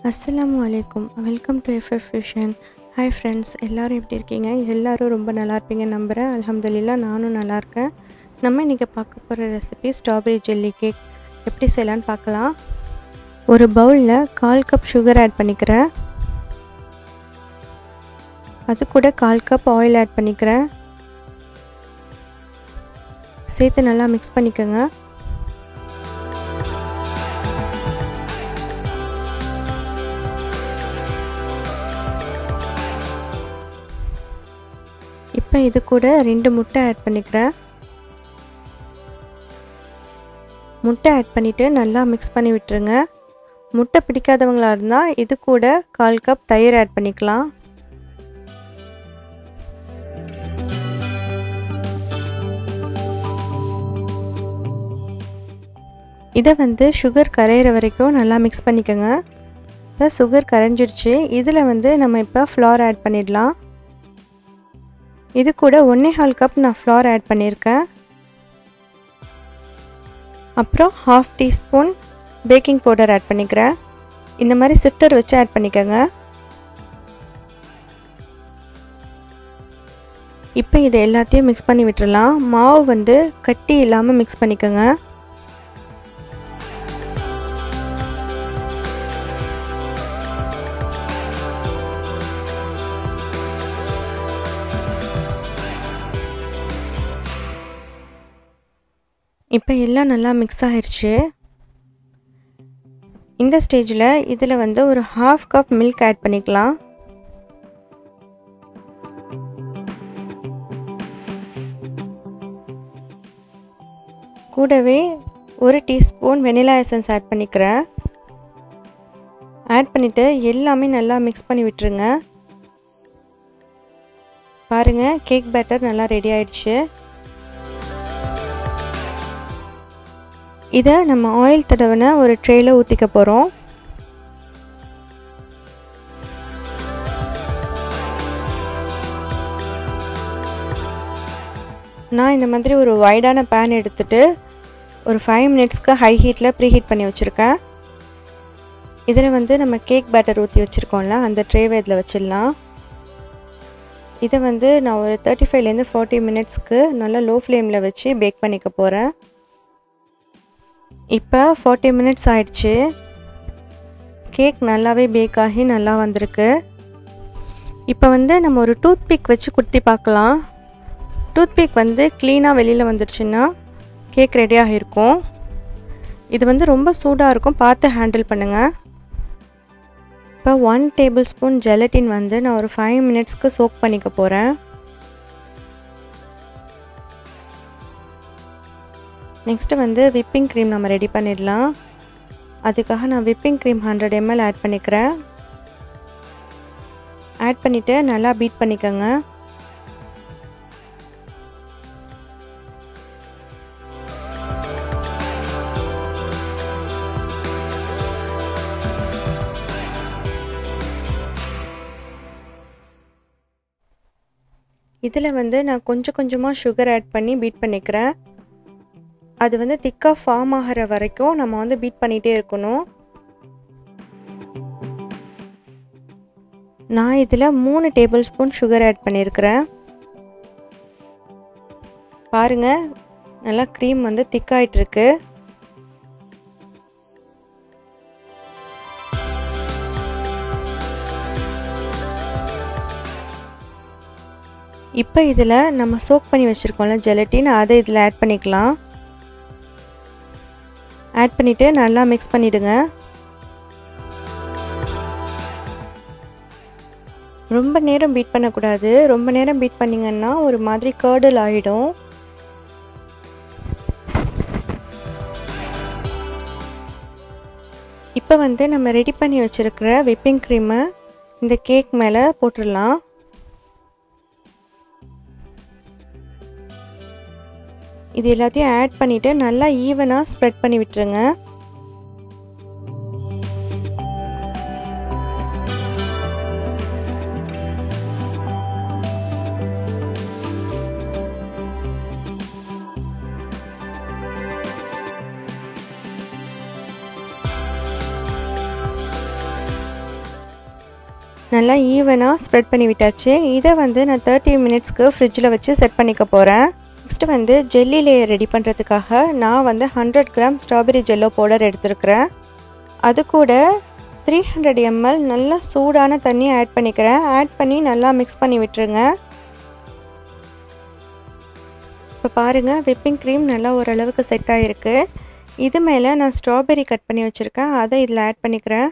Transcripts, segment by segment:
அஸ்ஸலாமு அலைக்கும் welcome to FF fusion hi friends எல்லோரும் எப்படி இருக்கீங்க எல்லோரும் ரொம்ப நல்லா இருப்பீங்கன்னு நம்புகிறேன் அல்ஹம்துலில்லா நானும் நல்லா இருக்கேன் நம்ம இன்றைக்கி பார்க்க போகிற ரெசிபி ஸ்ட்ராபெரி ஜெல்லி கேக் எப்படி செய்யலான்னு பார்க்கலாம் ஒரு பவுலில் கால் கப் சுகர் ஆட் பண்ணிக்கிறேன் அது கூட கால் கப் ஆயில் ஆட் பண்ணிக்கிறேன் சேர்த்து நல்லா மிக்ஸ் பண்ணிக்கோங்க இப்போ இது கூட ரெண்டு முட்டை ஆட் பண்ணிக்கிறேன் முட்டை ஆட் பண்ணிவிட்டு நல்லா மிக்ஸ் பண்ணி விட்டுருங்க முட்டை பிடிக்காதவங்களா இருந்தால் இது கூட கால் கப் தயிர் ஆட் பண்ணிக்கலாம் இதை வந்து சுகர் கரையிற வரைக்கும் நல்லா மிக்ஸ் பண்ணிக்கோங்க இப்போ சுகர் கரைஞ்சிருச்சு இதில் வந்து நம்ம இப்போ ஃப்ளார் ஆட் பண்ணிடலாம் இது கூட ஒன்றே கால் கப் நான் ஃப்ளார் ஆட் பண்ணியிருக்கேன் அப்புறம் half teaspoon baking powder add பண்ணிக்கிறேன் இந்த மாதிரி சிஃப்டர் வச்சு ஆட் பண்ணிக்கோங்க இப்போ இதை எல்லாத்தையும் மிக்ஸ் பண்ணி விட்டுறலாம் மாவு வந்து கட்டி இல்லாமல் மிக்ஸ் பண்ணிக்கோங்க இப்போ எல்லாம் நல்லா மிக்ஸ் ஆகிடுச்சு இந்த ஸ்டேஜில் இதில் வந்து ஒரு ஹாஃப் கப் மில்க் ஆட் பண்ணிக்கலாம் கூடவே ஒரு டீஸ்பூன் வெனிலா எசன்ஸ் ஆட் பண்ணிக்கிறேன் ஆட் பண்ணிவிட்டு எல்லாமே நல்லா மிக்ஸ் பண்ணி விட்டுருங்க பாருங்கள் கேக் பேட்டர் நல்லா ரெடி ஆயிடுச்சு இதை நம்ம ஆயில் தடவின ஒரு ட்ரேயில் ஊற்றிக்க போகிறோம் நான் இந்த மாதிரி ஒரு வைடான பேன் எடுத்துகிட்டு ஒரு ஃபைவ் மினிட்ஸ்க்கு ஹை ஹீட்டில் ப்ரீ ஹீட் பண்ணி வச்சுருக்கேன் இதில் வந்து நம்ம கேக் பேட்டர் ஊற்றி வச்சுருக்கோம்ல அந்த ட்ரேவை இதில் வச்சிடலாம் இதை வந்து நான் ஒரு தேர்ட்டி ஃபைவ்லேருந்து ஃபார்ட்டி மினிட்ஸ்க்கு நல்லா லோ ஃப்ளேமில் வச்சு பேக் பண்ணிக்க போகிறேன் இப்போ ஃபார்ட்டி மினிட்ஸ் ஆயிடுச்சு கேக் நல்லாவே பேக் ஆகி நல்லா வந்திருக்கு இப்போ வந்து நம்ம ஒரு டூத் பிக் வச்சு குத்தி பார்க்கலாம் டூத் பிக் வந்து க்ளீனாக வெளியில் வந்துடுச்சுன்னா கேக் ரெடியாக இருக்கும் இது வந்து ரொம்ப சூடாக இருக்கும் பார்த்து ஹேண்டில் பண்ணுங்கள் இப்போ ஒன் டேபிள் ஸ்பூன் ஜெலட்டின் வந்து நான் ஒரு ஃபைவ் மினிட்ஸ்க்கு சோக் பண்ணிக்க போகிறேன் நெக்ஸ்ட்டு வந்து விப்பிங் க்ரீம் நம்ம ரெடி பண்ணிடலாம் அதுக்காக நான் whipping cream hundred ML add பண்ணிக்கிறேன் ஆட் பண்ணிவிட்டு நல்லா பீட் பண்ணிக்கோங்க இதில் வந்து நான் கொஞ்சம் கொஞ்சமாக சுகர் ஆட் பண்ணி பீட் பண்ணிக்கிறேன் அது வந்து திக்காக ஃபார்ம் ஆகிற வரைக்கும் நம்ம வந்து பீட் பண்ணிகிட்டே இருக்கணும் நான் இதில் மூணு டேபிள் ஸ்பூன் சுகர் ஆட் பண்ணியிருக்கிறேன் பாருங்கள் நல்லா க்ரீம் வந்து திக்காயிட்டிருக்கு இப்போ இதில் நம்ம சோக் பண்ணி வச்சுருக்கோம்ல ஜெலட்டின் அதை இதில் ஆட் பண்ணிக்கலாம் ஆட் பண்ணிவிட்டு நல்லா மிக்ஸ் பண்ணிவிடுங்க ரொம்ப நேரம் பீட் பண்ணக்கூடாது ரொம்ப நேரம் பீட் பண்ணிங்கன்னா ஒரு மாதிரி கேர்டல் ஆகிடும் இப்போ வந்து நம்ம ரெடி பண்ணி வச்சுருக்கிற விப்பிங் க்ரீமை இந்த கேக் மேலே போட்டுடலாம் இது எல்லாத்தையும் ஆட் பண்ணிவிட்டு நல்லா ஈவனாக ஸ்ப்ரெட் பண்ணி விட்டுருங்க நல்லா ஈவனாக ஸ்ப்ரெட் பண்ணி விட்டாச்சு இதை வந்து நான் தேர்ட்டி மினிட்ஸ்க்கு ஃப்ரிட்ஜில் வச்சு செட் பண்ணிக்க போகிறேன் நெக்ஸ்ட்டு வந்து ஜெல்லி லேயர் ரெடி பண்ணுறதுக்காக நான் வந்து hundred gram strawberry jello powder எடுத்துருக்கிறேன் அது கூட த்ரீ ஹண்ட்ரட் எம்எல் நல்லா சூடான தண்ணி ஆட் பண்ணிக்கிறேன் ஆட் பண்ணி நல்லா மிக்ஸ் பண்ணி விட்டுருங்க இப்போ பாருங்கள் விப்பிங் க்ரீம் நல்லா ஓரளவுக்கு செட் ஆகிருக்கு இது மேலே நான் ஸ்ட்ராபெரி கட் பண்ணி வச்சுருக்கேன் அதை இதில் ஆட் பண்ணிக்கிறேன்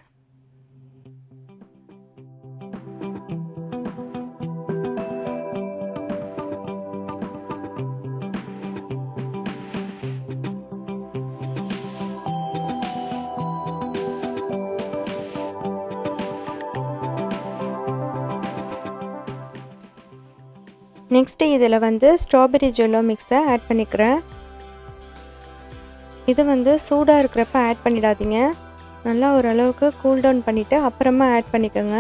நெக்ஸ்ட்டு இதில் வந்து ஸ்ட்ராபெரி ஜெல்லோ மிக்ஸை ஆட் பண்ணிக்கிறேன் இது வந்து சூடாக இருக்கிறப்ப ஆட் பண்ணிடாதீங்க நல்லா ஓரளவுக்கு கூல் டவுன் பண்ணிவிட்டு அப்புறமா ஆட் பண்ணிக்கோங்க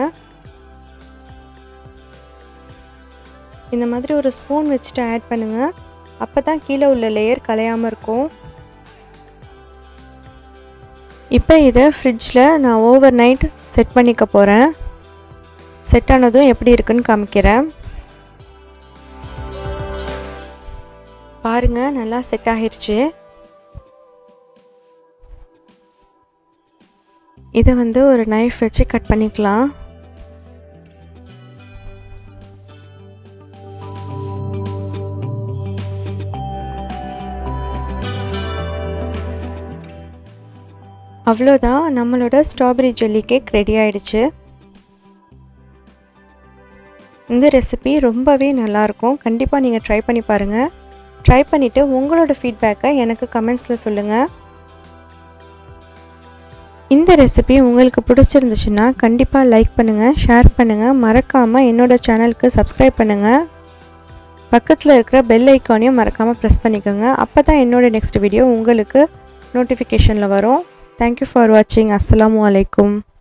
இந்த மாதிரி ஒரு ஸ்பூன் வச்சுட்டு ஆட் பண்ணுங்கள் அப்போ தான் கீழே உள்ள லேயர் கலையாமல் இருக்கும் இப்போ இதை ஃப்ரிட்ஜில் நான் ஓவர் நைட் செட் பண்ணிக்க போகிறேன் செட் ஆனதும் எப்படி இருக்குன்னு காமிக்கிறேன் பாருங்க நல்லா செட் ஆகிருச்சு இதை வந்து ஒரு நைஃப் வச்சு கட் பண்ணிக்கலாம் அவ்வளோதான் நம்மளோட ஸ்ட்ராபெரி ஜெல்லி கேக் ரெடி ஆயிடுச்சு இந்த ரெசிபி ரொம்பவே நல்லாயிருக்கும் கண்டிப்பாக நீங்கள் ட்ரை பண்ணி பாருங்கள் ட்ரை பண்ணிவிட்டு உங்களோட ஃபீட்பேக்கை எனக்கு கமெண்ட்ஸில் சொல்லுங்கள் இந்த ரெசிபி உங்களுக்கு பிடிச்சிருந்துச்சுன்னா கண்டிப்பாக லைக் பண்ணுங்கள் ஷேர் பண்ணுங்கள் மறக்காமல் என்னோடய சேனலுக்கு சப்ஸ்கிரைப் பண்ணுங்கள் பக்கத்தில் இருக்கிற பெல் ஐக்கானையும் மறக்காமல் ப்ரெஸ் பண்ணிக்கோங்க அப்போ தான் என்னோடய நெக்ஸ்ட் வீடியோ உங்களுக்கு நோட்டிஃபிகேஷனில் வரும் தேங்க்யூ ஃபார் வாட்சிங் அஸ்லாம் வலைக்கும்